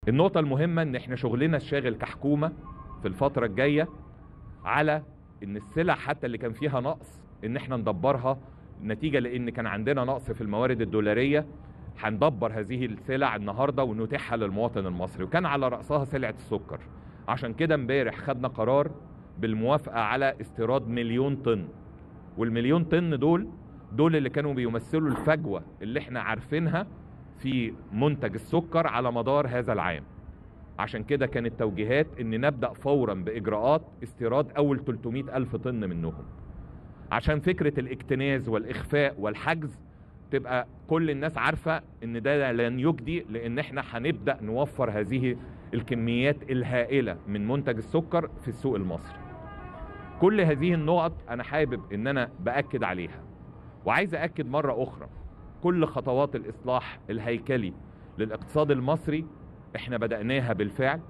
النقطة المهمة ان احنا شغلنا الشاغل كحكومة في الفترة الجاية على ان السلع حتى اللي كان فيها نقص ان احنا ندبرها نتيجة لان كان عندنا نقص في الموارد الدولارية هندبر هذه السلع النهارده ونتيحها للمواطن المصري وكان على رأسها سلعة السكر عشان كده امبارح خدنا قرار بالموافقة على استيراد مليون طن والمليون طن دول دول اللي كانوا بيمثلوا الفجوة اللي احنا عارفينها في منتج السكر على مدار هذا العام عشان كده كانت توجيهات ان نبدأ فورا بإجراءات استيراد أول 300 ألف طن منهم عشان فكرة الاكتناز والإخفاء والحجز تبقى كل الناس عارفة ان ده لن يجدي لان احنا هنبدأ نوفر هذه الكميات الهائلة من منتج السكر في السوق المصري كل هذه النقط انا حابب ان انا باكد عليها وعايز اكد مره اخرى كل خطوات الاصلاح الهيكلي للاقتصاد المصري احنا بداناها بالفعل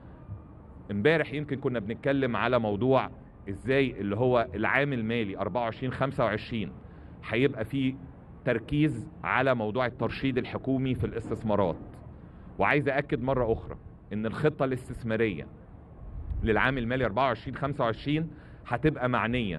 امبارح يمكن كنا بنتكلم على موضوع ازاي اللي هو العام المالي 24 25 هيبقى فيه تركيز على موضوع الترشيد الحكومي في الاستثمارات وعايز اكد مره اخرى ان الخطه الاستثماريه للعام المالي 24 25 هتبقى معنيه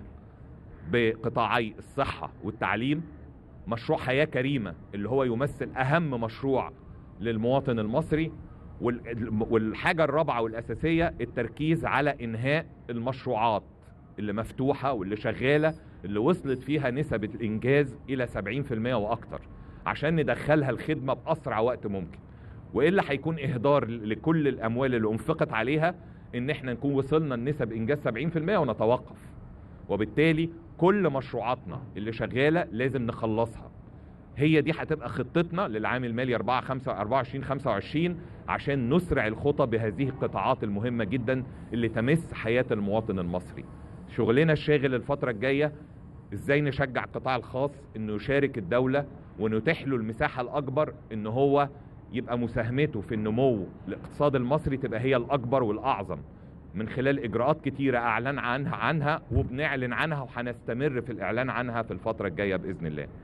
بقطاعي الصحه والتعليم مشروع حياه كريمه اللي هو يمثل اهم مشروع للمواطن المصري والحاجه الرابعه والاساسيه التركيز على انهاء المشروعات اللي مفتوحه واللي شغاله اللي وصلت فيها نسب الانجاز الى 70% واكتر عشان ندخلها الخدمه باسرع وقت ممكن والا هيكون اهدار لكل الاموال اللي انفقت عليها ان احنا نكون وصلنا لنسب انجاز 70% ونتوقف وبالتالي كل مشروعاتنا اللي شغاله لازم نخلصها هي دي هتبقى خطتنا للعام المالي 4 5 24 25 عشان نسرع الخطى بهذه القطاعات المهمه جدا اللي تمس حياه المواطن المصري شغلنا الشاغل الفتره الجايه ازاي نشجع القطاع الخاص انه يشارك الدوله ونتيح له المساحه الاكبر ان هو يبقى مساهمته في النمو الاقتصاد المصري تبقى هي الاكبر والاعظم من خلال اجراءات كتيره اعلن عنها عنها وبنعلن عنها وهنستمر في الاعلان عنها في الفتره الجايه باذن الله